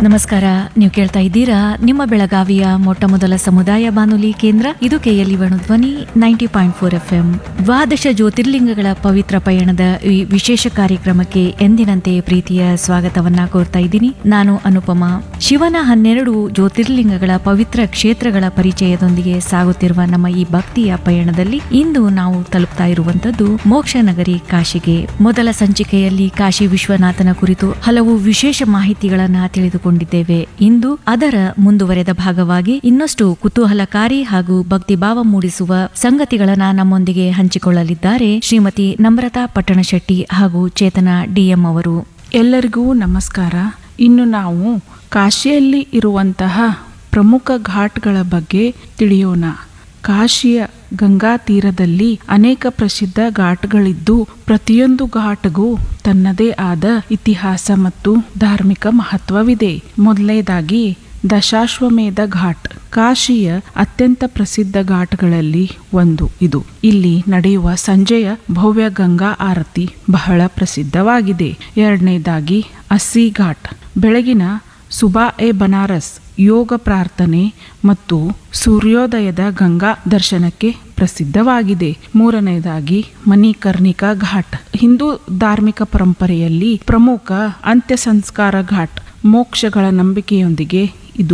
ನಮಸ್ಕಾರ ನೀವು ಕೇಳ್ತಾ ಇದ್ದೀರಾ ನಿಮ್ಮ ಬೆಳಗಾವಿಯ ಮೊಟ್ಟ ಮೊದಲ ಸಮುದಾಯ ಬಾನುಲಿ ಕೇಂದ್ರ ಇದು KLE Dhwani ninety point four F M ದ್ವಾದಶ ಜ್ಯೋತಿರ್ಲಿಂಗಗಳ ಪವಿತ್ರ ಪಯಣದ ಈ ವಿಶೇಷ ಕಾರ್ಯಕ್ರಮಕ್ಕೆ ಎಂದಿನಂತೆ ಪ್ರೀತಿಯ ಸ್ವಾಗತವನ್ನ ಕೋರ್ತಾ ಇದ್ದೀನಿ ನಾನು ಅನುಪಮ ಶಿವನ ಹನ್ನೆರಡು ಜ್ಯೋತಿರ್ಲಿಂಗಗಳ ಪವಿತ್ರ ಕ್ಷೇತ್ರಗಳ ಪರಿಚಯದೊಂದಿಗೆ ಸಾಗುತ್ತಿರುವ ನಮ್ಮ ಈ ಭಕ್ತಿಯ ಪಯಣದಲ್ಲಿ ಇಂದು ನಾವು ತಲುಪ್ತಾ ಇರುವಂತದ್ದು ಮೋಕ್ಷ ನಗರಿ ಕಾಶಿಗೆ ಮೊದಲ ಸಂಚಿಕೆಯಲ್ಲಿ ಕಾಶಿ ವಿಶ್ವನಾಥನ ಕುರಿತು ಹಲವು ವಿಶೇಷ ಮಾಹಿತಿಗಳನ್ನ ತಿಳಿದುಕೊಂಡಿದ್ದೇವೆ ಇಂದು ಅದರ ಮುಂದುವರೆದ ಭಾಗವಾಗಿ ಇನ್ನಷ್ಟು ಕುತೂಹಲಕಾರಿ ಹಾಗೂ ಭಕ್ತಿಭಾವ ಮೂಡಿಸುವ ಸಂಗತಿಗಳನ್ನ ನಮ್ಮೊಂದಿಗೆ ಹಂಚಿಕೊಳ್ಳಲಿದ್ದಾರೆ ಶ್ರೀಮತಿ ನಮ್ರತಾ ಪಟ್ಟಣಶೆಟ್ಟಿ ಹಾಗೂ ಚೇತನ ಡಿಎಂ ಅವರು ಎಲ್ಲರಿಗೂ ನಮಸ್ಕಾರ ಇನ್ನು ನಾವು ಕಾಶಿಯಲ್ಲಿ ಇರುವಂತಹ ಪ್ರಮುಖ ಘಾಟ್ಗಳ ಬಗ್ಗೆ ತಿಳಿಯೋಣ ಕಾಶಿಯ ಗಂಗಾ ತೀರದಲ್ಲಿ ಅನೇಕ ಪ್ರಸಿದ್ಧ ಘಾಟ್ಗಳಿದ್ದು ಪ್ರತಿಯೊಂದು ಘಾಟ್ಗೂ ತನ್ನದೇ ಆದ ಇತಿಹಾಸ ಮತ್ತು ಧಾರ್ಮಿಕ ಮಹತ್ವವಿದೆ ಮೊದಲನೇದಾಗಿ ದಶಾಶ್ವಮೇಧ ಘಾಟ್ ಕಾಶಿಯ ಅತ್ಯಂತ ಪ್ರಸಿದ್ಧ ಘಾಟ್ಗಳಲ್ಲಿ ಒಂದು ಇದು ಇಲ್ಲಿ ನಡೆಯುವ ಸಂಜೆಯ ಭವ್ಯ ಗಂಗಾ ಆರತಿ ಬಹಳ ಪ್ರಸಿದ್ಧವಾಗಿದೆ ಎರಡನೇದಾಗಿ ಅಸ್ಸಿ ಘಾಟ್ ಬೆಳಗಿನ ಸುಬಾ ಎ ಬನಾರಸ್ ಯೋಗ ಪ್ರಾರ್ಥನೆ ಮತ್ತು ಸೂರ್ಯೋದಯದ ಗಂಗಾ ದರ್ಶನಕ್ಕೆ ಪ್ರಸಿದ್ಧವಾಗಿದೆ ಮೂರನೆಯದಾಗಿ ಮಣಿಕರ್ಣಿಕಾ ಘಾಟ್ ಹಿಂದೂ ಧಾರ್ಮಿಕ ಪರಂಪರೆಯಲ್ಲಿ ಪ್ರಮುಖ ಅಂತ್ಯ ಸಂಸ್ಕಾರ ಘಾಟ್ ಮೋಕ್ಷಗಳ ನಂಬಿಕೆಯೊಂದಿಗೆ